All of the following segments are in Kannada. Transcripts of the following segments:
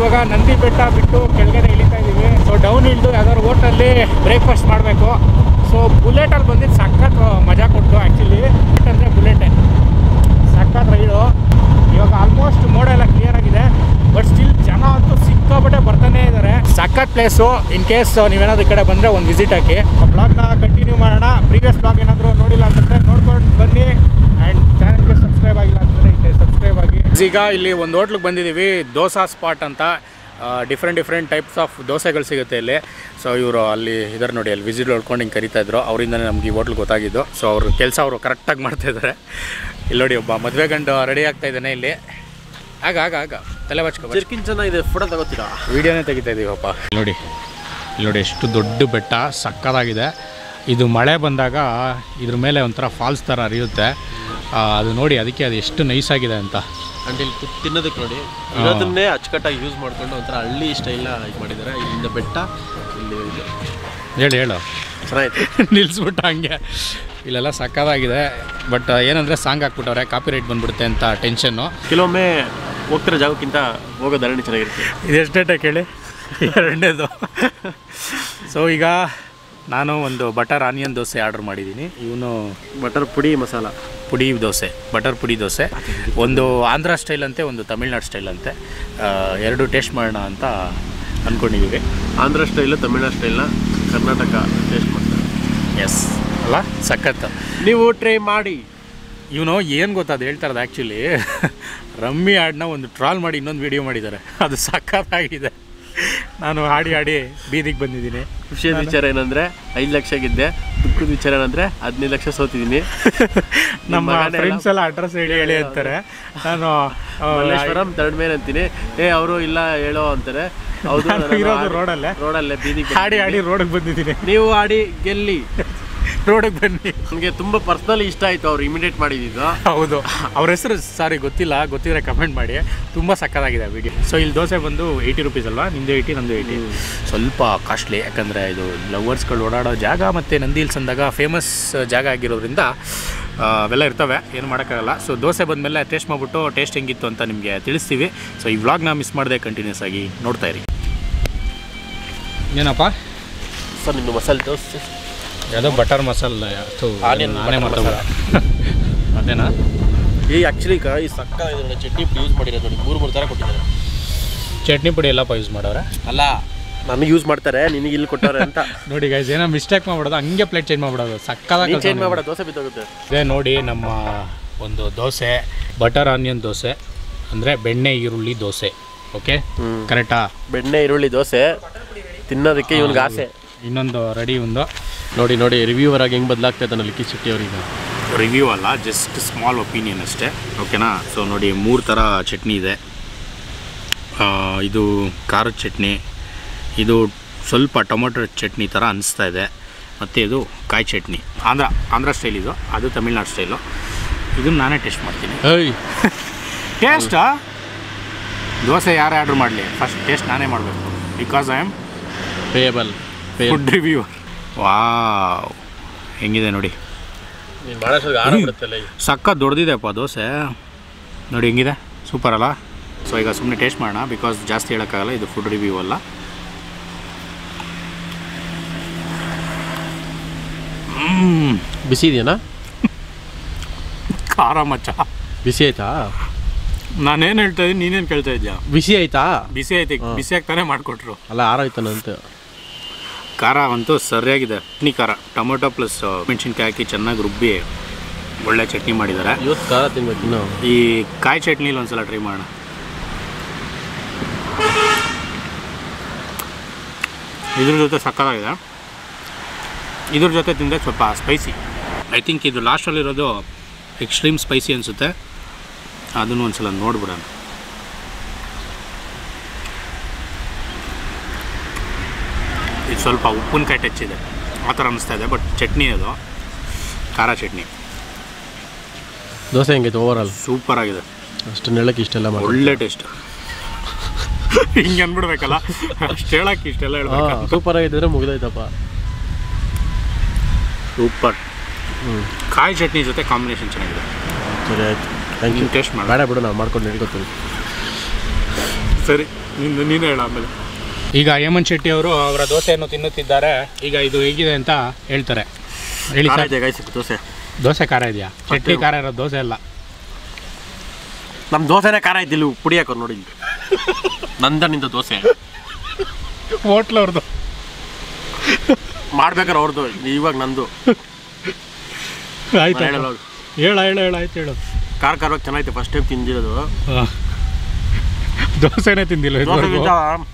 ಇವಾಗ ನಂದಿ ಬೆಟ್ಟ ಬಿಟ್ಟು ಕೆಳಗಡೆ ಇಳಿತಾ ಇದ್ದೀವಿ ಸೊ ಡೌನ್ ಇಳಿದು ಯಾವ್ದಾದ್ರು ಹೋಟಲ್ಲಿ ಬ್ರೇಕ್ಫಾಸ್ಟ್ ಮಾಡಬೇಕು ಸೊ ಬುಲೆಟಲ್ಲಿ ಬಂದಿದ್ದು ಸಖತ್ ಮಜಾ ಕೊಟ್ಟು ಆ್ಯಕ್ಚುಲಿ ಅಂದರೆ ಬುಲೆಟೇ ಸಖತ್ ರೈಡು ಇವಾಗ ಆಲ್ಮೋಸ್ಟ್ ಮೋಡ ಎಲ್ಲ ಕ್ಲಿಯರ್ ಆಗಿದೆ ಬಟ್ ಸ್ಟಿಲ್ ಜನ ಅಂತೂ ಸಿಕ್ಕಾಪಟ್ಟೆ ಬರ್ತಾನೆ ಇದ್ದಾರೆ ಸಖತ್ ಪ್ಲೇಸು ಇನ್ ಕೇಸ್ ನೀವೇನಾದ್ರು ಈ ಕಡೆ ಬಂದರೆ ಒಂದು ವಿಸಿಟ್ ಹಾಕಿ ಬ್ಲಾಗ್ನ ಕಂಟಿನ್ಯೂ ಮಾಡೋಣ ಪ್ರೀವಿಯಸ್ ಬ್ಲಾಗ್ ಏನಾದರೂ ನೋಡಿಲ್ಲ ಅಂತಂದರೆ ನೋಡ್ಕೊಂಡು ಬನ್ನಿ ಆ್ಯಂಡ್ ಚಾನಲ್ಗೆ ಸಬ್ಸ್ಕ್ರೈಬ್ ಆಗಿಲ್ಲ ಅಂತಂದರೆ ಇಲ್ಲಿ ಸಬ್ಸ್ಕ್ರೈಬ್ ಆಗಿ ಈಗ ಇಲ್ಲಿ ಒಂದು ಹೋಟ್ಲಿಗೆ ಬಂದಿದ್ದೀವಿ ದೋಸಾ ಸ್ಪಾಟ್ ಅಂತ ಡಿಫ್ರೆಂಟ್ ಡಿಫ್ರೆಂಟ್ ಟೈಪ್ಸ್ ಆಫ್ ದೋಸೆಗಳು ಸಿಗುತ್ತೆ ಇಲ್ಲಿ ಸೊ ಇವರು ಅಲ್ಲಿ ಇದರ ನೋಡಿ ಅಲ್ಲಿ ವಿಸಿಟ್ ಹೊಡ್ಕೊಂಡು ಹಿಂಗೆ ಕರಿತಾ ಇದ್ರು ಅವರಿಂದನೇ ನಮ್ಗೆ ಈ ಹೋಟ್ಲ್ ಗೊತ್ತಾಗಿದ್ದು ಸೊ ಅವ್ರ ಕೆಲಸ ಅವರು ಕರೆಕ್ಟಾಗಿ ಮಾಡ್ತಾ ಇದ್ದಾರೆ ಇಲ್ಲಿ ನೋಡಿ ಒಬ್ಬ ಮದುವೆ ಗಂಡು ರೆಡಿ ಆಗ್ತಾ ಇದ್ದಾನೆ ಇಲ್ಲಿ ಆಗ ಆಗ ಆಗ ತಲೆ ಬಚ್ಕೊ ಜರ್ಕಿನ್ ಚೆನ್ನಾಗಿದೆ ಫೋಟೋ ತಗೋತೀರಾ ವಿಡಿಯೋನೇ ತೆಗಿತಾ ಇದೀವಪ್ಪ ನೋಡಿ ಇಲ್ಲಿ ನೋಡಿ ಎಷ್ಟು ದೊಡ್ಡ ಬೆಟ್ಟ ಸಕ್ಕತ್ತಾಗಿದೆ ಇದು ಮಳೆ ಬಂದಾಗ ಇದ್ರ ಮೇಲೆ ಒಂಥರ ಫಾಲ್ಸ್ ಥರ ಹರಿಯುತ್ತೆ ಆ, ಅದು ನೋಡಿ ಅದಕ್ಕೆ ಅದು ಎಷ್ಟು ನೈಸ್ ಆಗಿದೆ ಅಂತ ಅಂಡ್ ಇಲ್ಲಿ ಕೂತ್ ತಿನ್ನೋದಕ್ಕೆ ನೋಡಿ ಇರೋದನ್ನೇ ಅಚ್ಚುಕಟ್ಟಾಗಿ ಯೂಸ್ ಮಾಡ್ಕೊಂಡು ಒಂಥರ ಹಳ್ಳಿ ಸ್ಟೈಲ್ನ ಇದು ಮಾಡಿದ್ದಾರೆ ಇಲ್ಲಿಂದ ಬೆಟ್ಟ ಇಲ್ಲಿ ಇದು ಹೇಳಿ ಹೇಳು ಚೆನ್ನಾಗಿದೆ ನಿಲ್ಲಿಸ್ಬಿಟ್ಟು ಹಂಗೆ ಇಲ್ಲೆಲ್ಲ ಸಕ್ಕತ್ತಾಗಿದೆ ಬಟ್ ಏನಂದರೆ ಸಾಂಗ್ ಹಾಕ್ಬಿಟ್ಟವ್ರೆ ಕಾಪಿ ರೈಟ್ ಬಂದ್ಬಿಡುತ್ತೆ ಅಂತ ಟೆನ್ಷನ್ನು ಕೆಲವೊಮ್ಮೆ ಹೋಗ್ತಿರೋ ಜಾಗಕ್ಕಿಂತ ಹೋಗೋ ಧರಣಿ ಚೆನ್ನಾಗಿರುತ್ತೆ ಇದೆಷ್ಟೇ ಕೇಳಿ ಎರಡನೇದು ಸೊ ಈಗ ನಾನು ಒಂದು ಬಟರ್ ಆನಿಯನ್ ದೋಸೆ ಆರ್ಡರ್ ಮಾಡಿದ್ದೀನಿ ಇವನು ಬಟರ್ ಪುಡಿ ಮಸಾಲ ಪುಡಿ ದೋಸೆ ಬಟರ್ ಪುಡಿ ದೋಸೆ ಒಂದು ಆಂಧ್ರ ಸ್ಟೈಲ್ ಅಂತೆ ಒಂದು ತಮಿಳ್ನಾಡು ಸ್ಟೈಲ್ ಅಂತೆ ಆ, ಎರಡು ಟೇಸ್ಟ್ ಮಾಡೋಣ ಅಂತ ಅಂದ್ಕೊಂಡಿದ್ದೀವಿ ಆಂಧ್ರ ಸ್ಟೈಲು ತಮಿಳ್ನಾಡು ಸ್ಟೈಲ್ನ ಕರ್ನಾಟಕ ಟೇಸ್ಟ್ ಮಾಡ್ತಾರೆ ಎಸ್ ಅಲ್ಲ ಸಖತ್ ನೀವು ಟ್ರೈ ಮಾಡಿ ಇವನು ಏನು ಗೊತ್ತಾ ಅದು ಹೇಳ್ತಾ ಇರೋದು ಆ್ಯಕ್ಚುಲಿ ರಮ್ಮಿ ಹಾಡನ್ನ ಒಂದು ಟ್ರಾಲ್ ಮಾಡಿ ಇನ್ನೊಂದು ವಿಡಿಯೋ ಮಾಡಿದ್ದಾರೆ ಅದು ಸಖತ್ತಾಗಿದೆ ನಾನು ಹಾಡಿ ಹಾಡಿ ಬೀದಿಗೆ ಬಂದಿದ್ದೀನಿ ಖುಷಿಯಾದ ವಿಚಾರ ಏನಂದ್ರೆ ಐದು ಲಕ್ಷ ಗೆದ್ದೆ ದುಃಖದ ವಿಚಾರ ಏನಂದ್ರೆ ಹದಿನೈದು ಲಕ್ಷ ಸೋತಿದ್ದೀನಿ ನಮ್ಮ ಮಗನೇ ಫ್ರೆಂಡ್ಸ್ ಎಲ್ಲ ಅಡ್ರೆಸ್ ಹೇಳಿ ಹೇಳಿ ಅಂತಾರೆ ನಾನು ಆ, ಮಲ್ಲೇಶ್ವರಂ ತರ್ಡ್ ಮೇನ್ ಅಂತೀನಿ ಏ ಅವರು ಇಲ್ಲ ಹೇಳೋ ಅಂತಾರೆ ಹೌದು ನಾನು ಇರೋದು ರೋಡಲ್ಲೇ ರೋಡಲ್ಲೇ ಬೀದಿಗೆ ಹಾಡಿ ಹಾಡಿ ರೋಡಿಗೆ ಬಂದಿದ್ದೀನಿ ನೀವು ಆಡಿ ಗೆಲ್ಲಿ ರೋಡಿಗೆ ಬನ್ನಿ ನನಗೆ ತುಂಬಾ ಪರ್ಸನಲಿ ಇಷ್ಟ ಆಯ್ತು ಅವ್ರು ಇಮಿಡಿಯೇಟ್ ಮಾಡಿದ್ದು ಹೌದು ಅವ್ರ ಹೆಸರು ಸಾರಿ ಗೊತ್ತಿಲ್ಲ ಗೊತ್ತಿದ್ರೆ ಕಮೆಂಟ್ ಮಾಡಿ ತುಂಬ ಸಕ್ಕತ್ತಾಗಿದೆ ವಿಡಿಯೋ ಸೊ ಇಲ್ಲಿ ದೋಸೆ ಬಂದು ಏಯ್ಟಿ ರುಪೀಸ್ ಅಲ್ವಾ ನಿಮ್ಮದು ಏಯ್ಟಿ ನಂದು ಏಯ್ಟಿ ಸ್ವಲ್ಪ ಕಾಸ್ಟ್ಲಿ ಯಾಕಂದರೆ ಇದು ಲವರ್ಸ್ಗಳು ಓಡಾಡೋ ಜಾಗ ಮತ್ತು ನಂದಿ ಹಿಲ್ಸ್ ಅಂದಾಗ ಫೇಮಸ್ ಜಾಗ ಆಗಿರೋದ್ರಿಂದ ಆ, ಅವೆಲ್ಲ ಇರ್ತವೆ ಏನು ಮಾಡೋಕ್ಕಾಗಲ್ಲ ಸೊ ದೋಸೆ ಬಂದಮೇಲೆ ಟೇಸ್ಟ್ ಮಾಡಿಬಿಟ್ಟು ಟೇಸ್ಟ್ ಹೆಂಗಿತ್ತು ಅಂತ ನಿಮಗೆ ತಿಳಿಸ್ತೀವಿ ಸೊ ಈ ವ್ಲಾಗ್ನ ಮಿಸ್ ಮಾಡದೆ ಕಂಟಿನ್ಯೂಸ್ ಆಗಿ ನೋಡ್ತಾ ಇರಿ ಏನಪ್ಪ ಸರ್ ನಿಮ್ದು ಮಸಾಲೆ ದೋಸೆ ಯಾವುದೋ ಬಟರ್ ಮಸಾಲ Onion ನಾನೇ butter ಮಾತಾಡ ಅದೇನಾ ಈ ಆ್ಯಕ್ಚುಲಿ ಈ ಸಕ್ಕ ನೋಡಿ ಚಟ್ನಿ ಪುಡಿ ಯೂಸ್ ಮಾಡಿರೋದು ನೋಡಿ ಮೂರು ಮೂರು ಥರ ಕೊಟ್ಟಿದ್ದಾರೆ ಚಟ್ನಿ ಪುಡಿ ಎಲ್ಲಪ್ಪ ಯೂಸ್ ಮಾಡವ್ರೆ ಅಲ್ಲ ನನಗೆ ಯೂಸ್ ಮಾಡ್ತಾರೆ ನಿನಗೆ ಇಲ್ಲಿ ಕೊಟ್ಟವ್ರೆ ಅಂತ ನೋಡಿ ಗೈಸ್ ಏನೋ ಮಿಸ್ಟೇಕ್ ಮಾಡ್ಬಿಡೋದು ಹಂಗೆ ಪ್ಲೇಟ್ ಚೇಂಜ್ ಮಾಡ್ಬಿಡೋದು ಸಕ್ಕದಾಗಿ ನೀನು ಚೇಂಜ್ ಮಾಡಬೇಡ ದೋಸೆ ಬಿದ್ದೋಗುತ್ತೆ ಇದೇ ನೋಡಿ ನಮ್ಮ ಒಂದು ದೋಸೆ ಬಟರ್ ಆನಿಯನ್ ದೋಸೆ ಅಂದರೆ ಬೆಣ್ಣೆ ಈರುಳ್ಳಿ ದೋಸೆ ಓಕೆ ಹ್ಮ್. ಕರೆಕ್ಟಾ ಬೆಣ್ಣೆ ಈರುಳ್ಳಿ ದೋಸೆ ತಿನ್ನೋದಕ್ಕೆ ಇವನ್ಗೆ ಆಸೆ ಇನ್ನೊಂದು ರೆಡಿ ಒಂದು ನೋಡಿ ನೋಡಿ ರಿವ್ಯೂವರ್ ಆಗಿ ಹೆಂಗೆ ಬದಲಾಗ್ತಾ ಇದ್ದಾನೆ ಲಿಕ್ಕಿ ಶೆಟ್ಟಿ ಅವರಿಗೆ ರಿವ್ಯೂ ಅಲ್ಲ ಜಸ್ಟ್ ಸ್ಮಾಲ್ ಒಪಿನಿಯನ್ ಅಷ್ಟೇ ಓಕೆನಾ ಸೊ ನೋಡಿ ಮೂರು ಥರ ಚಟ್ನಿ ಇದೆ ಆ, ಇದು ಖಾರದ ಚಟ್ನಿ ಇದು ಸ್ವಲ್ಪ ಟೊಮೊಟೊ ಚಟ್ನಿ ಥರ ಅನಿಸ್ತಾ ಇದೆ ಮತ್ತು ಇದು ಕಾಯಿ ಚಟ್ನಿ ಆಂಧ್ರ ಆಂಧ್ರ ಸ್ಟೈಲ್ ಇದು ಅದು ತಮಿಳ್ನಾಡು ಸ್ಟೈಲು ಇದನ್ನು ನಾನೇ ಟೇಸ್ಟ್ ಮಾಡ್ತೀನಿ ಏಯ್ ಟೇಸ್ಟಾ ದೋಸೆ ಯಾರೇ ಆರ್ಡ್ರ್ ಮಾಡಲಿ ಫಸ್ಟ್ ಟೇಸ್ಟ್ ನಾನೇ ಮಾಡಬೇಕು because I am payable pay food review wow ಹೆಂಗಿದೆ ನೋಡಿ ನೀನು ಮಾಡೋಷ್ಟಿಗೆ ಆರ ಬಿಡುತ್ತಲ್ಲ ಸಕ್ಕ ದೊಡ್ಡದಿದೆಪ್ಪ ದೋಸೆ ನೋಡಿ ಹೆಂಗಿದೆ ಸೂಪರ್ ಅಲ್ಲ ಸೊ ಈಗ ಸುಮ್ಮನೆ ಟೇಸ್ಟ್ ಮಾಡೋಣ ಬಿಕಾಸ್ ಜಾಸ್ತಿ ಹೇಳೋಕ್ಕಾಗಲ್ಲ ಇದು ಫುಡ್ ರಿವ್ಯೂ ಅಲ್ಲ ಮ್ಮ್. ಬಿಸಿ ಇದೆಯಾ ಖಾರ ಮಚ್ಚ ಬಿಸಿ ಆಯ್ತಾ ನಾನೇನು ಹೇಳ್ತಾ ಇದ್ದೀನಿ ನೀನೇನು ಕೇಳ್ತಾ ಇದ್ಯಾ ಬಿಸಿ ಆಯ್ತಾ ಬಿಸಿ ಐತೆ ಬಿಸಿ ಆಗ್ತಾನೆ ಮಾಡಿಕೊಟ್ರು ಅಲ್ಲ ಆರೋಯ್ತಾನಂತೆ ಖಾರ ಅಂತೂ ಸರಿಯಾಗಿದೆ ಚಟ್ನಿ ಖಾರ ಟೊಮೊಟೊ ಪ್ಲಸ್ ಮೆಣಸಿನ್ಕಾಯಿ ಹಾಕಿ ಚೆನ್ನಾಗಿ ರುಬ್ಬಿ ಒಳ್ಳೆ ಚಟ್ನಿ ಮಾಡಿದ್ದಾರೆ ಇವತ್ತು ಖಾರ ತಿನ್ಬೇಕು ಇನ್ನು ಈ ಕಾಯಿ ಚಟ್ನಿಲಿ ಒಂದ್ಸಲ ಟ್ರೈ ಮಾಡೋಣ ಇದ್ರ ಜೊತೆ ಸಕ್ಕತ್ತಾಗಿದೆ ಇದ್ರ ಜೊತೆ ತಿಂದರೆ ಸ್ವಲ್ಪ ಸ್ಪೈಸಿ ಐ ಥಿಂಕ್ ಇದು ಲಾಸ್ಟಲ್ಲಿರೋದು ಎಕ್ಸ್ಟ್ರೀಮ್ ಸ್ಪೈಸಿ ಅನಿಸುತ್ತೆ ಅದನ್ನು ಒಂದ್ಸಲ ನೋಡ್ಬಿಡೋಣ ಇದು ಸ್ವಲ್ಪ ಉಪ್ಪಿನಕಾಯಿ ಟಚ್ ಇದೆ ಆ ಥರ ಅನಿಸ್ತಾ ಇದೆ ಬಟ್ ಚಟ್ನಿ ಅದು ಖಾರ ಚಟ್ನಿ ದೋಸೆ ಹೆಂಗೈತೆ ಓವರ್ ಆಲ್ ಸೂಪರ್ ಆಗಿದೆ ಅಷ್ಟು ನೆಳಕ್ಕೆ ಇಷ್ಟೆಲ್ಲ ಮಾಡಿ ಒಳ್ಳೆ ಟೇಸ್ಟ್ ಹಿಂಗೆ ಅನ್ಬಿಡ್ಬೇಕಲ್ಲ ಅಷ್ಟು ಹೇಳಕ್ಕೆ ಇಷ್ಟೆಲ್ಲ ಹೇಳ್ಬೇಕು ಹಾಂ ಸೂಪರ್ ಆಗಿದ್ದರೆ ಮುಗಿದೋಯ್ತಪ್ಪ ಸೂಪರ್ ಹ್ಞೂ ಕಾಯಿ ಚಟ್ನಿ ಜೊತೆ ಕಾಂಬಿನೇಷನ್ ಚೆನ್ನಾಗಿದೆ ಸರಿ ಆಯ್ತು ಥ್ಯಾಂಕ್ ಯು ಟೇಸ್ಟ್ ಮಾಡಿ ಬೇಡ ಬಿಡು ನಾವು ಮಾಡ್ಕೊಂಡು ಹೇಳ್ಕೊತೀವಿ ಸರಿ ನಿಂದು ನೀನು ಹೇಳ ಆಮೇಲೆ ಈಗ ಹೇಮಂತ್ ಶೆಟ್ಟಿ ಅವರು ಅವರ ದೋಸೆಯನ್ನು ತಿನ್ನುತ್ತಿದ್ದಾರೆ ಈಗ ಇದು ಹೇಗಿದೆ ಅಂತ ಹೇಳ್ತಾರೆ ಹೇಳಿ ಖಾರ ಸರ್ ಇದೆ ಗಾಯ್ಸ್ ದೋಸೆ ದೋಸೆ ಖಾರ ಇದೆಯಾ ಚಟ್ನಿ ಖಾರ ಇರೋದು ದೋಸೆ ಅಲ್ಲ ನಮ್ಮ ದೋಸೆನೇ ಖಾರ ಐತಿ ಇಲ್ಲಿ ಪುಡಿ ಹಾಕೋರು ನೋಡಿ ಇಲ್ಲಿ. ನಂದ ನಿಂದ ದೋಸೆ ಹೋಟ್ಲ್ ಅವ್ರದ್ದು ಮಾಡ್ಬೇಕಾರೆ ಅವ್ರದ್ದು ಇವಾಗ ನಂದು ಆಯ್ತು ನಾನ್ ಹೇಳಲ್ಲ ಅವ್ರು. ಹೇಳ ಹೇಳ ಹೇಳ ಆಯ್ತು ಹೇಳು ಖಾರ ಖಾರವಾಗಿ ಚೆನ್ನಾಗೈತೆ ಫಸ್ಟ್ ಟೈಮ್ ತಿಂದಿರೋದು ಹಾಂ ದೋಸೆನೇ ತಿಂದಿಲ್ಲ ಇದುವರೆಗೂ ದೋಸೆಗಿಂತ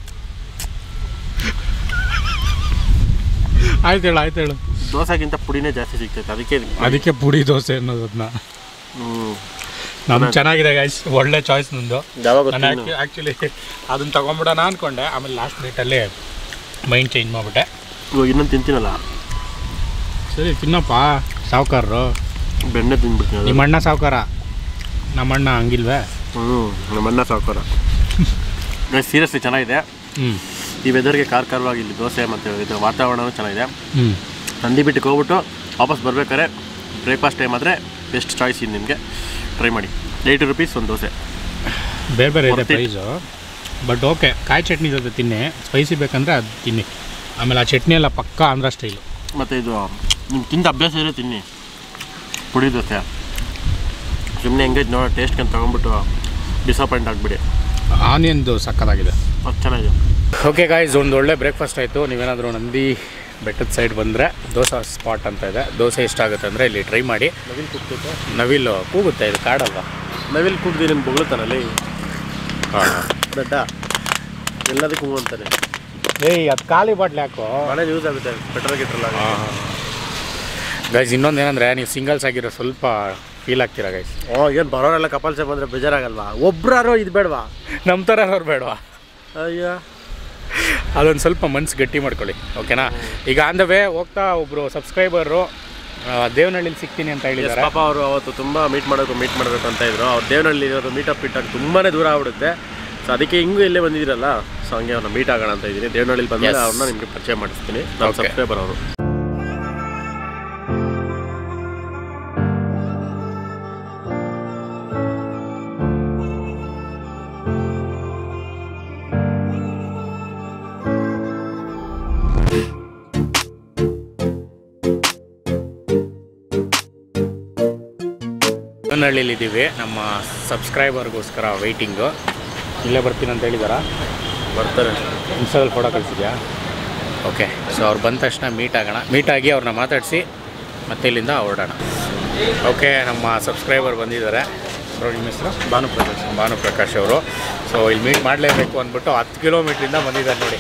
ಆಯ್ತು ಹೇಳು ಆಯ್ತು ಹೇಳು ದೋಸೆಗಿಂತ ಪುಡಿನೇ ಜಾಸ್ತಿ ಸಿಗ್ತೈತೆ ಅದಕ್ಕೆ ಅದಕ್ಕೆ ಪುಡಿ ದೋಸೆ ಅನ್ನೋದನ್ನ ಹ್ಮ್ ನಮ್ಗೆ ಚೆನ್ನಾಗಿದೆ ಗೈಸ್ ಒಳ್ಳೆ ಚಾಯ್ಸ್ ನಂದು ಯಾವಾಗ ನಾನು ಗೊತ್ತಾ ಆ್ಯಕ್ಚುಲಿ ಅದನ್ನ ತಗೊಂಬಿಡೋಣ ಅನ್ಕೊಂಡೆ ಆಮೇಲೆ ಲಾಸ್ಟ್ ಮಿನಿಟಲ್ಲಿ ಮೈಂಡ್ ಚೇಂಜ್ ಮಾಡಿಬಿಟ್ಟೆ ಇವಾಗ ಇನ್ನೊಂದು ತಿಂತೀನಲ್ಲ ಸರಿ ತಿನ್ನಪ್ಪ ಸಾವುಕಾರರು ಬೆಣ್ಣೆ ತಿಂದ್ಬಿಡ್ತೀನಿ ಅದು. ನಿಮ್ಮ ಅಣ್ಣ ಸಾವುಕಾರ ನಮ್ಮ ಅಣ್ಣ ಹಂಗಿಲ್ವೇ ಹ್ಞೂ ನಮ್ಮ ಅಣ್ಣ ಸಾವುಕಾರ ಸೀರಿಯಸ್ಲಿ ಚೆನ್ನಾಗಿದೆ ಹ್ಞೂ ಈ ವೆದರ್ಗೆ ಖಾರ ಖಾರವಾಗಿ ಇಲ್ಲಿ ದೋಸೆ ಮತ್ತು ಇದು ವಾತಾವರಣನೂ ಚೆನ್ನಾಗಿದೆ ಹ್ಞೂ ನಂದಿ ಬಿಟ್ಟಿಗೆ ಹೋಗ್ಬಿಟ್ಟು ವಾಪಸ್ ಬರ್ಬೇಕಾದ್ರೆ ಬ್ರೇಕ್ಫಾಸ್ಟ್ ಟೈಮ್ ಆದರೆ ಬೆಸ್ಟ್ ಚಾಯ್ಸ್ ಇದು ನಿಮಗೆ ಟ್ರೈ ಮಾಡಿ ಏಯ್ಟಿ ರುಪೀಸ್ ಒಂದು ದೋಸೆ ಬೇರೆ ಬೇರೆ ಇದೆ Worth it. Price but okay ಕಾಯಿ ಚಟ್ನಿ ಜೊತೆ ತಿನ್ನಿ ಸ್ಪೈಸಿ ಬೇಕಂದರೆ ಅದು ತಿನ್ನಿ ಆಮೇಲೆ ಆ ಚಟ್ನಿ ಎಲ್ಲ ಪಕ್ಕ ಆಂಧ್ರ ಸ್ಟೈಲು ಮತ್ತು ಇದು ನಿಮ್ಗೆ ತಿಂದ ಅಭ್ಯಾಸ ಇದ್ರೆ ತಿನ್ನಿ ಪುಡಿ ದೋಸೆ ಸುಮ್ಮನೆ ಹೆಂಗೈತೆ ನೋಡೋ ಟೇಸ್ಟ್ಗೆ ತೊಗೊಂಬಿಟ್ಟು ಡಿಸಪಾಯಿಂಟ್ ಆಗಿಬಿಡಿ ಆನಿಯನ್ದು ಸಕ್ಕತ್ತಾಗಿದೆ ಅದು ಚೆನ್ನಾಗಿದೆ ಓಕೆ ಗಾಯ್ಸ್ ಒಂದು ಒಳ್ಳೆ ಬ್ರೇಕ್ಫಾಸ್ಟ್ ಆಯಿತು ನೀವೇನಾದರೂ ನಂದಿ ಬೆಟ್ಟದ ಸೈಡ್ ಬಂದರೆ ದೋಸೆ ಸ್ಪಾಟ್ ಅಂತ ಇದೆ ದೋಸೆ ಇಷ್ಟ ಆಗುತ್ತೆ ಅಂದರೆ ಇಲ್ಲಿ ಟ್ರೈ ಮಾಡಿ ನವಿಲ್ ಕೂಗ್ತೈತೆ ನವಿಲು ಕೂಗುತ್ತೆ ಇದು ಕಾಡಲ್ವಾ ನವಿಲ್ ಕೂಗ್ದು ನಿನ್ನ ಬೊಗಳುತ್ತಾನಲ್ಲಿ ದಡ್ಡ ಎಲ್ಲದಕ್ಕೂ ಹೂ ಅಂತಾನೆ ಏಯ್ ಅದು ಖಾಲಿ ಬಾಟ್ಲಿ ಹಾಕೋ ಮಳೆ ಯೂಸ್ ಆಗುತ್ತೆ ಪೆಟ್ರೋಲ್ ಗಿಟ್ರಲ್ಲ ಗೈಸ್ ಇನ್ನೊಂದು ಏನಂದರೆ ನೀವು ಸಿಂಗಲ್ಸ್ ಆಗಿರೋ ಸ್ವಲ್ಪ ಫೀಲ್ ಆಗ್ತೀರಾ ಗೈಸ್ ಓ ಏನು ಬರೋರೆಲ್ಲ ಕಪಲ್ಸೆ ಬಂದರೆ ಬೇಜಾರಾಗಲ್ವಾ ಒಬ್ರಾರೋ ಇದು ಬೇಡವಾ ನಮ್ಮ ಥರ ಅವ್ರು ಬೇಡವಾ ಅಯ್ಯ ಅದೊಂದು ಸ್ವಲ್ಪ ಮನ್ಸು ಗಟ್ಟಿ ಮಾಡ್ಕೊಳ್ಳಿ ಓಕೆನಾ ಈಗ ಆನ್ ದ ವೇ ಹೋಗ್ತಾ ಒಬ್ಬರು ಸಬ್ಸ್ಕ್ರೈಬರು ದೇವನಹಳ್ಳಿಲಿ ಸಿಗ್ತೀನಿ ಅಂತ ಹೇಳಿದ್ದಾರೆ ಪಾಪ ಅವರು ಅವತ್ತು ತುಂಬ ಮೀಟ್ ಮಾಡಬೇಕು ಮೀಟ್ ಮಾಡಬೇಕು ಅಂತ ಇದ್ರು ಅವ್ರು ದೇವನಹಳ್ಳಿ ಇರೋದು ಮೀಟಪ್ ಇಟ್ಟಾಗ ತುಂಬಾ ದೂರ ಆಗ್ಬಿಡುತ್ತೆ ಸೊ ಅದಕ್ಕೆ ಹಿಂಗೂ ಇಲ್ಲೇ ಬಂದಿದ್ದೀರಲ್ಲ ಸೊ ಹಂಗೆ ಅವ್ರನ್ನ ಮೀಟ್ ಆಗೋಣ ಅಂತ ಇದ್ದೀನಿ ದೇವನಹಳ್ಳಿಲಿ ಬಂದರೆ Yes. ಅವ್ರನ್ನ ನಿಮಗೆ ಪರಿಚಯ ಮಾಡಿಸ್ತೀನಿ ನಮ್ಮ Okay. ಸಬ್ಸ್ಕ್ರೈಬರ್ ಅವರು ದೇವನಹಳ್ಳಿಲಿ ಇದ್ದೀವಿ ನಮ್ಮ ಸಬ್ಸ್ಕ್ರೈಬರ್ಗೋಸ್ಕರ ವೆಯ್ಟಿಂಗು ಇಲ್ಲೇ ಬರ್ತೀನಿ ಅಂತ ಹೇಳಿದಾರಾ ಬರ್ತಾರೆ ಇನ್ಸ್ಟಾದಲ್ಲಿ ಫೋಟೋ ಕಳಿಸಿದ್ಯಾ ಓಕೆ ಸೊ ಅವ್ರು ಬಂದ ತಕ್ಷಣ ಮೀಟ್ ಆಗೋಣ ಮೀಟ್ ಆಗಿ ಅವ್ರನ್ನ ಮಾತಾಡಿಸಿ ಮತ್ತೆ ಇಲ್ಲಿಂದ ಹೊರಡೋಣ ಓಕೆ ನಮ್ಮ ಸಬ್ಸ್ಕ್ರೈಬರ್ ಬಂದಿದ್ದಾರೆ ಬ್ರೋ ನಿಮ್ಮ ಹೆಸರು ಭಾನುಪ್ರಕಾಶ್ ಭಾನುಪ್ರಕಾಶ್ ಅವರು ಸೊ ಇಲ್ಲಿ ಮೀಟ್ ಮಾಡಲೇಬೇಕು ಅಂದ್ಬಿಟ್ಟು ಹತ್ತು ಕಿಲೋಮೀಟ್ರಿಂದ ಬಂದಿದ್ದಾರೆ ನೋಡಿ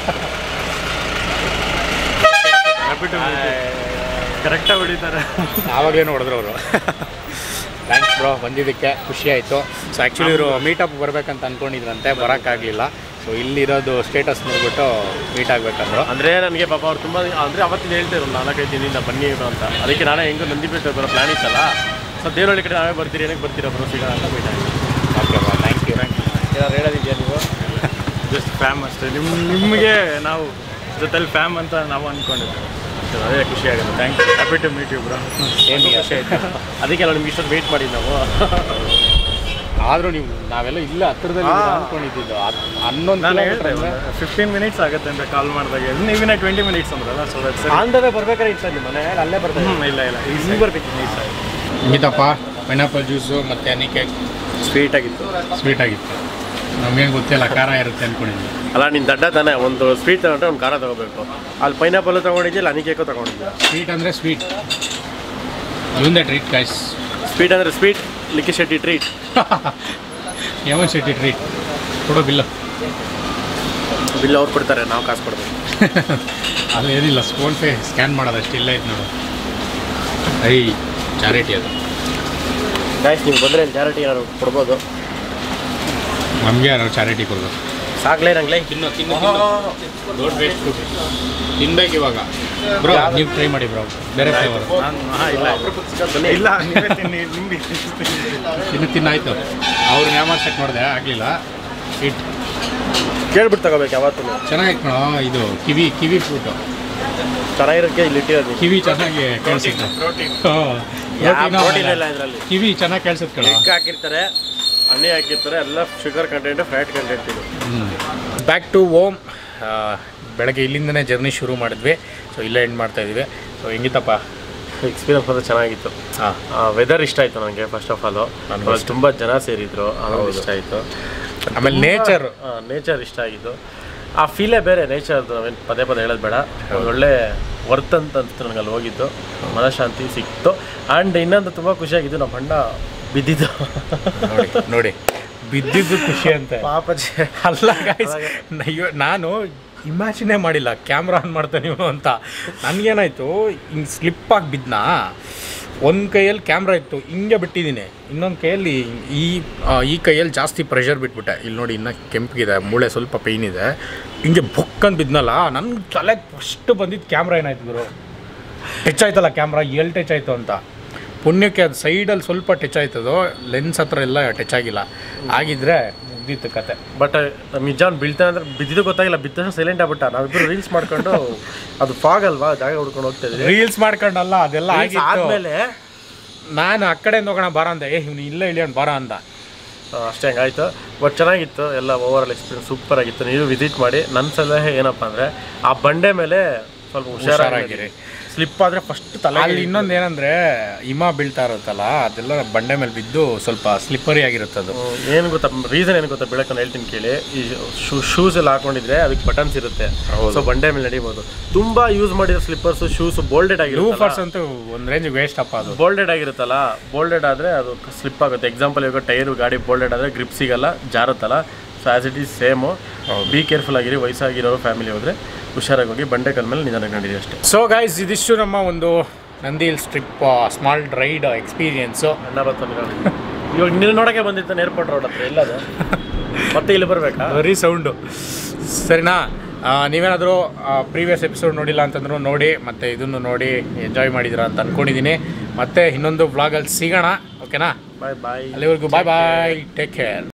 ಕರೆಕ್ಟಾಗಿ ಹೊಡಿತಾರೆ ಆವಾಗಲೇ ನೋಡಿದ್ರು ಅವರು ಥ್ಯಾಂಕ್ಸ್ ಬ್ರೋ ಬಂದಿದ್ದಕ್ಕೆ ಖುಷಿ ಆಯಿತು ಸೊ ಆ್ಯಕ್ಚುಲಿ ಇವರು ಮೀಟಪ್ ಬರ್ಬೇಕಂತ ಅಂದ್ಕೊಂಡಿದ್ರಂತೆ ಬರೋಕ್ಕಾಗಲಿಲ್ಲ ಸೊ ಇಲ್ಲಿರೋದು ಸ್ಟೇಟಸ್ ನೋಡ್ಬಿಟ್ಟು ಮೀಟ್ ಆಗಬೇಕಂದ್ರು ಅಂದರೆ ನನಗೆ ಪಾಪ ಅವ್ರು ತುಂಬ ಅಂದರೆ ಅವತ್ತಿನ ಹೇಳ್ತಾರೆ ಒಂದು ನಾಲ್ಕೈದು ದಿನದಿಂದ ಬನ್ನಿ ಇರು ಅಂತ ಅದಕ್ಕೆ ನಾನೇ ಹೆಂಗೋ ನಂದಿ ಬೆಟ್ಟ ಬರೋ ಪ್ಲ್ಯಾನ್ ಇತ್ತಲ್ಲ ಸೊ ದೇವನಹಳ್ಳಿ ಕಡೆ ನಾವೇ ಬರ್ತೀರಿ ಏನಕ್ಕೆ ಬರ್ತೀರಾ ಬರೋ ಸಿಗೋಣ ಅಂತ ಮೀಟ್ ಆಗಿದೆ ಓಕೆ ಬ್ರೋ ಥ್ಯಾಂಕ್ ಯು ಏನಾದ್ರು ಹೇಳೋದಿದೆಯಾ ನೀವು ಜಸ್ಟ್ ಫ್ಯಾಮ್ ಅಷ್ಟೇ ನಿಮ್ಮ ನಿಮಗೆ ನಾವು ಜೊತೆಲಿ ಫ್ಯಾಮ್ ಅಂತ ನಾವು ಅಂದ್ಕೊಂಡಿದ್ವಿ ಸೊ ಅದೇ ಖುಷಿ ಆಗುತ್ತೆ thank you happy to meet you bro same ಖುಷಿ ಆಯ್ತು ಅದಕ್ಕೆ ನಾವು ನಿಮ್ಗೆ ಇಷ್ಟೊಂದು ವೆಯ್ಟ್ ಮಾಡಿದ್ದು ನಾವು ಆದರೂ ನೀವು ನಾವೆಲ್ಲ ಇಲ್ಲ ಹತ್ರದಲ್ಲಿ ಹಾ. ಅಂದ್ಕೊಂಡಿದ್ದು ಹನ್ನೊಂದು ನಾನು ಕಿಲೋಮೀಟರ್ ಹೇಳ್ದೆ ಫಿಫ್ಟೀನ್ ಮಿನಿಟ್ಸ್ ಆಗುತ್ತೆ ಅಂತ ಕಾಲ್ ಮಾಡಿದಾಗ ನೀವಿನ ಟ್ವೆಂಟಿ ಮಿನಿಟ್ಸ್ ಅಂದ್ರಲ್ಲ ಸೊ ದಟ್ ಸರಿ ಆಂಧ್ರವೇ ಬರ್ಬೇಕಾದ್ರೆ ಇತ್ತು ನಿಮ್ಮ ಮನೆ ಅಲ್ಲೇ ಬರ್ತಾರೆ ಹ್ಮ್, ಇಲ್ಲ ಇಲ್ಲ ಈಗ ಇಲ್ಲಿ ಬರ್ಬೇಕು ಈ ಸೈಡ್ ಗೀತಪ್ಪ ಪೈನಾಪಲ್ ಜ್ಯೂಸು ಮತ್ತು ಅನಿಕೆ ಸ್ವೀಟ್ ಆಗಿತ್ತು ಸ್ವೀಟ್ ಆಗಿತ್ತು ನಮಗೇನು ಗೊತ್ತಿಲ್ಲ ಖಾರ ಇರುತ್ತೆ ಅಂದ್ಕೊಂಡಿದ್ವಿ ಅಲ್ಲ ನಿನ್ನ ದಡ್ಡ ತಾನೆ ಒಂದು ಸ್ವೀಟ್ ತಗೊಂಡ್ರೆ ಒಂದು ಖಾರ ತಗೋಬೇಕು ಅಲ್ಲಿ ಪೈನಾಪಲ್ ತಗೊಂಡಿದ್ದೆ ಇಲ್ಲ ಅನಿಕೇಕೋ ತಗೊಂಡಿದ್ದೆ ಸ್ವೀಟ್ ಅಂದರೆ ಸ್ವೀಟ್ ಇವಂದೇ ಟ್ರೀಟ್ ಕಾಯ್ಸ್ ಸ್ವೀಟ್ ಅಂದರೆ ಸ್ವೀಟ್ ಲಿಕ್ಕಿ ಶೆಟ್ಟಿ ಟ್ರೀಟ್ ಯಮನ್ ಶೆಟ್ಟಿ ಟ್ರೀಟ್ ಕೊಡೋ ಬಿಲ್ಲು ಬಿಲ್ ಅವ್ರು ಕೊಡ್ತಾರೆ ನಾವು ಕಾಸು ಕೊಡ್ಬೇಕು ಅದು ಏನಿಲ್ಲ ಫೋನ್ ಪೇ ಸ್ಕ್ಯಾನ್ ಮಾಡೋದು ಅಷ್ಟು ಇಲ್ಲ ಐತೆ ನೋಡು ಐ ಚಾರಿಟಿ ಅದು ಗಾಯ್ಸ್ ನೀವು ಬಂದರೆ ಚಾರಿಟಿ ಏನಾದ್ರು ಕೊಡ್ಬೋದು ನಮಗೆ ನಾವು ಚಾರಿಟಿ ಕೊಡ್ಬೇಕು ಸಾಕ್ಲೇ ನಂಗ್ಲೇ ತಿನ್ನು ತಿನ್ನು ದೊಡ್ಡ ವೇಸ್ಟ್ ತಿನ್ಬೇಕು ಇವಾಗ ಬ್ರೋ ನೀವು ಟ್ರೈ ಮಾಡಿ ಬ್ರೋ ಬೇರೆ ಫ್ಲೇವರ್ ನಾನು ಹಾಂ ಇಲ್ಲ ಇಲ್ಲ ನೀವೇ ತಿನ್ನಿ ನಿಮ್ಗೆ ತಿನ್ನು ತಿನ್ನಾಯ್ತು ಅವ್ರು ನ್ಯಾಮಾರ್ಸಕ್ಕೆ ನೋಡಿದೆ ಆಗಲಿಲ್ಲ ಇಟ್ ಕೇಳ್ಬಿಟ್ಟು ತಗೋಬೇಕು ಯಾವತ್ತೂ ಚೆನ್ನಾಗಿತ್ತು ಕಣೋ ಇದು ಕಿವಿ ಕಿವಿ ಫ್ರೂಟು ಚೆನ್ನಾಗಿರೋಕ್ಕೆ ಇಲ್ಲಿ ಇಟ್ಟಿರೋದು ಕಿವಿ ಚೆನ್ನಾಗಿ ಕೇಳಿಸುತ್ತೆ ಪ್ರೋಟೀನ್ ಪ್ರೋಟೀನ್ ಇಲ್ಲ ಇದರಲ್ಲಿ ಕಿವಿ ಚೆನ್ನಾಗಿ ಕೇಳಿಸುತ್ತೆ ಕಣ ಎಗ್ ಹಾಕಿರ್ತಾರೆ ಹನಿ ಹಾಕಿರ್ತಾರೆ ಎಲ್ಲ ಶುಗರ್ ಕಂಟೆಂಟ್ ಫ್ಯಾಟ್ ಕಂಟೆಂಟ್ ಇದು ಬ್ಯಾಕ್ ಟು ಓಮ್ ಬೆಳಗ್ಗೆ ಇಲ್ಲಿಂದನೇ ಜರ್ನಿ ಶುರು ಮಾಡಿದ್ವಿ ಸೊ ಇಲ್ಲೇ ಎಂಡ್ ಮಾಡ್ತಾ ಇದೀವಿ ಸೊ ಹೆಂಗಿತ್ತಪ್ಪ ಎಕ್ಸ್ಪೀರಿಯನ್ಸ್ ಮಾತ್ರ ಚೆನ್ನಾಗಿತ್ತು ಹಾಂ ವೆದರ್ ಇಷ್ಟ ಆಯಿತು ನನಗೆ ಫಸ್ಟ್ ಆಫ್ ಆಲ್ ನನ್ಗೂ ಅಷ್ಟೇ. ತುಂಬ ಜನ ಸೇರಿದ್ರು ಆಮೇಲೆ ಇಷ್ಟ ಆಯಿತು ಆಮೇಲೆ ನೇಚರ್ ನೇಚರ್ ಇಷ್ಟ ಆಗಿದ್ದು ಆ ಫೀಲೇ ಬೇರೆ ನೇಚರ್ದು ನಾವೇನು ಪದೇ ಪದೇ ಹೇಳೋದು ಬೇಡ ಒಂದು ಒಳ್ಳೆ ವರ್ತ್ ಅಂತ ಅನ್ಸ್ತು ನನಗೆ ಅಲ್ಲಿ ಹೋಗಿದ್ದು ಮನಃಶಾಂತಿ ಸಿಕ್ತು ಆ್ಯಂಡ್ ಇನ್ನೊಂದು ತುಂಬ ಖುಷಿಯಾಗಿದ್ದು ನಮ್ಮ ಅಣ್ಣ ಬಿದ್ದಿದ್ದು ನೋಡಿ ನೋಡಿ ಬಿದ್ದಿದ್ದು ಖುಷಿ ಅಂತ ಪಾಪ ಜ- ಅಲ್ಲ guys, ಅಯ್ಯೋ ನಾನು ಇಮ್ಯಾಜಿನೇ ಮಾಡಿಲ್ಲ ಕ್ಯಾಮ್ರಾ ಆನ್ ಮಾಡ್ತಾನೆ ಇವನು ಅಂತ ನನಗೇನಾಯ್ತು ಹಿಂಗೆ ಸ್ಲಿಪ್ ಆಗಿ ಬಿದ್ನಾ ಒಂದು ಕೈಯಲ್ಲಿ ಕ್ಯಾಮ್ರಾ ಇತ್ತು ಹಿಂಗೆ ಬಿಟ್ಟಿದ್ದೀನಿ ಇನ್ನೊಂದು ಕೈಯಲ್ಲಿ ಈ ಆ, ಈ ಕೈಯಲ್ಲಿ ಜಾಸ್ತಿ ಪ್ರೆಷರ್ ಬಿಟ್ಬಿಟ್ಟೆ ಇಲ್ಲಿ ನೋಡಿ ಇನ್ನೂ ಕೆಂಪಿಗಿದೆ ಮೂಳೆ ಸ್ವಲ್ಪ ಪೇಯ್ನ್ ಇದೆ ಹಿಂಗೆ ಬುಕ್ಕಂತ ಬಿದ್ನಲ್ಲ ನನ್ನ ತಲೆಗೆ ಫಸ್ಟ್ ಬಂದಿದ್ದು ಕ್ಯಾಮ್ರಾ ಏನಾಯ್ತು ಗುರು ಟಚ್ ಆಯ್ತಲ್ಲ ಕ್ಯಾಮ್ರಾ ಎಲ್ಲಿ ಟಚ್ ಆಯಿತು ಅಂತ ಪುಣ್ಯಕ್ಕೆ ಅದು ಸೈಡಲ್ಲಿ ಸ್ವಲ್ಪ ಟಚ್ ಆಯ್ತದೋ ಲೆನ್ಸ್ ಹತ್ರ ಎಲ್ಲ ಟಚ್ ಆಗಿಲ್ಲ ಆಗಿದ್ರೆ ಮುಗ್ದಿತ್ತು ಕತೆ ಬಟ್ ನಿಜ ಅವ್ನು ಬೀಳ್ತಾನೆ ಅಂದ್ರೆ ಬಿದ್ದಿದ್ದು ಗೊತ್ತಾಗಿಲ್ಲ ಬಿದ್ದ ತಕ್ಷಣ ಸೈಲೆಂಟ್ ಆಗ್ಬಿಟ್ಟ ನಾವಿಬ್ಬರು ರೀಲ್ಸ್ ಮಾಡ್ಕೊಂಡು ಅದು ಫಾಗ್ ಅಲ್ವಾ ಜಾಗ ಹುಡ್ಕೊಂಡು ಹೋಗ್ತಾ ಇದ್ವಿ ರೀಲ್ಸ್ ಮಾಡ್ಕೊಂಡಲ್ಲ ಅದೆಲ್ಲ Reels ಆಗಿತ್ತು ಆದ್ಮೇಲೆ ನಾನು ಆ ಕಡೆಯಿಂದ ಹೋಗೋಣ ಬಾರ ಅಂದೆ ಏ ಇವ್ನು ಇಲ್ಲೇ ಇಳಿಯೋಣ ಬಾರ ಅಂದ ಆ, ಅಷ್ಟೇ ಹಂಗಾಯ್ತು ಬಟ್ ಚೆನ್ನಾಗಿತ್ತು ಎಲ್ಲ ಓವರ್ ಆಲ್ ಎಕ್ಸ್ಪೀರಿಯನ್ಸ್ ಸೂಪರ್ ಆಗಿತ್ತು ನೀವು ವಿಸಿಟ್ ಮಾಡಿ ನನ್ನ ಸಲಹೆ ಏನಪ್ಪ ಅಂದರೆ ಆ ಬಂಡೆ ಮೇಲೆ ಸ್ವಲ್ಪ ಹುಷಾರಾಗಿರಿ ಹುಷಾರಾಗಿರಿ. ಸ್ಲಿಪ್ ಆದರೆ ಫಸ್ಟ್ ತಲೆ ಅಲ್ಲಿ ಇನ್ನೊಂದು ಏನಂದ್ರೆ ಹಿಮ ಬೀಳ್ತಾ ಇರುತ್ತಲ್ಲ ಅದೆಲ್ಲ ಬಂಡೆ ಮೇಲೆ ಬಿದ್ದು ಸ್ವಲ್ಪ ಸ್ಲಿಪ್ಪರಿ ಆಗಿರುತ್ತೆ ಅದು ಏನು ಗೊತ್ತಾ ರೀಸನ್ ಏನು ಗೊತ್ತಾ ಬೆಳಕನ್ನು ಹೇಳ್ತೀನಿ ಕೇಳಿ ಈ ಶೂ ಶೂಸ್ ಎಲ್ಲ ಹಾಕೊಂಡಿದ್ರೆ ಅದಕ್ಕೆ ಬಟನ್ಸ್ ಇರುತ್ತೆ ಸೊ ಬಂಡೆ ಮೇಲೆ ನಡಿಬೋದು ತುಂಬಾ ಯೂಸ್ ಮಾಡಿರೋ ಸ್ಲಿಪ್ಪರ್ಸ್ ಶೂಸ್ ಬೋಲ್ಡೆಡ್ ಆಗಿರುತ್ತೆ ಲೂಫರ್ಸ್ ಅಂತೂ ಒಂದು ರೇಂಜ್ ವೇಸ್ಟ್ ಅಪ್ಪ ಅದು ಬೋಲ್ಡೆಡ್ ಆಗಿರುತ್ತಲ್ಲ ಬೋಲ್ಡೆಡ್ ಆದರೆ ಅದು ಸ್ಲಿಪ್ ಆಗುತ್ತೆ ಎಕ್ಸಾಂಪಲ್ ಇವಾಗ ಟೈರು ಗಾಡಿ ಬೋಲ್ಡೆಡ್ ಆದರೆ ಗ್ರಿಪ್ ಸಿಗಲ್ಲ ಜಾರುತ್ತಲ್ಲ so as it is same be careful ಆಗಿರಿ ವಯಸ್ಸಾಗಿರೋರು ಫ್ಯಾಮಿಲಿ ಹೋದರೆ ಹುಷಾರಾಗಿ ಹೋಗಿ ಬಂಡೆ ಕಲ್ ಮೇಲೆ ನಿಧಾನಕ್ಕೆ ನಡೀರಿ ಅಷ್ಟೇ ಸೊ ಗೈಸ್ ಇದಿಷ್ಟು ನಮ್ಮ ಒಂದು Nandi hills trip small ride experience ಅಣ್ಣ ಬರ್ತಾನೆ ಇವಾಗ ನೀನು ನೋಡೋಕ್ಕೆ ಬಂದಿರ್ತಾನೆ ಏರ್ಪೋರ್ಟ್ ರೋಡ್ ಹತ್ರ ಎಲ್ಲದು ಮತ್ತೆ ಇಲ್ಲಿ ಬರಬೇಕಾ ಬರೀ ಸೌಂಡು ಸರಿನಾ ಆ, ನೀವೇನಾದರೂ ಪ್ರೀವಿಯಸ್ ಎಪಿಸೋಡ್ ನೋಡಿಲ್ಲ ಅಂತಂದ್ರೂ ನೋಡಿ ಮತ್ತು ಇದನ್ನು ನೋಡಿ ಎಂಜಾಯ್ ಮಾಡಿದ್ದೀರಾ ಅಂತ ಅಂದ್ಕೊಂಡಿದ್ದೀನಿ ಮತ್ತೆ ಇನ್ನೊಂದು ವ್ಲಾಗಲ್ಲಿ ಸಿಗೋಣ ಓಕೆನಾ ಬಾಯ್ ಬಾಯ್ ಅಲ್ಲಿವರೆಗೂ ಬಾಯ್ ಬಾಯ್ ಟೇಕ್ ಕೇರ್